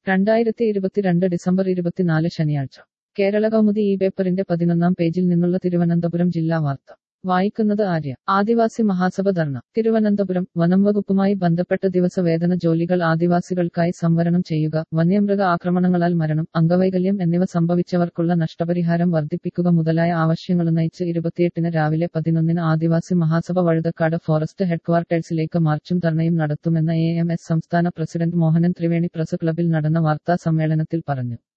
രണ്ടായിരത്തി ഇരുപത്തിരണ്ട് ഡിസംബർ ഇരുപത്തിനാല് ശനിയാഴ്ച കേരള കൗമുദി ഈ പേപ്പറിന്റെ പതിനൊന്നാം പേജിൽ നിന്നുള്ള തിരുവനന്തപുരം ജില്ലാ വാർത്ത വായിക്കുന്നത് ആര്യ ആദിവാസി മഹാസഭ ധർണ തിരുവനന്തപുരം വനം വകുപ്പുമായി ബന്ധപ്പെട്ട ദിവസവേതന ജോലികൾ ആദിവാസികൾക്കായി സംവരണം ചെയ്യുക വന്യമൃഗ ആക്രമണങ്ങളാൽ മരണം അംഗവൈകല്യം എന്നിവ സംഭവിച്ചവർക്കുള്ള നഷ്ടപരിഹാരം വർദ്ധിപ്പിക്കുക മുതലായ ആവശ്യങ്ങളുന്നയിച്ച് ഇരുപത്തിയെട്ടിന് രാവിലെ പതിനൊന്നിന് ആദിവാസി മഹാസഭ വഴുതക്കാട് ഫോറസ്റ്റ് ഹെഡ്ക്വാർട്ടേഴ്സിലേക്ക് മാർച്ചും ധർണയും നടത്തുമെന്ന് എ എം എസ് സംസ്ഥാന പ്രസിഡന്റ് മോഹനൻ ത്രിവേണി പ്രസ് ക്ലബിൽ നടന്ന വാർത്താ സമ്മേളനത്തിൽ പറഞ്ഞു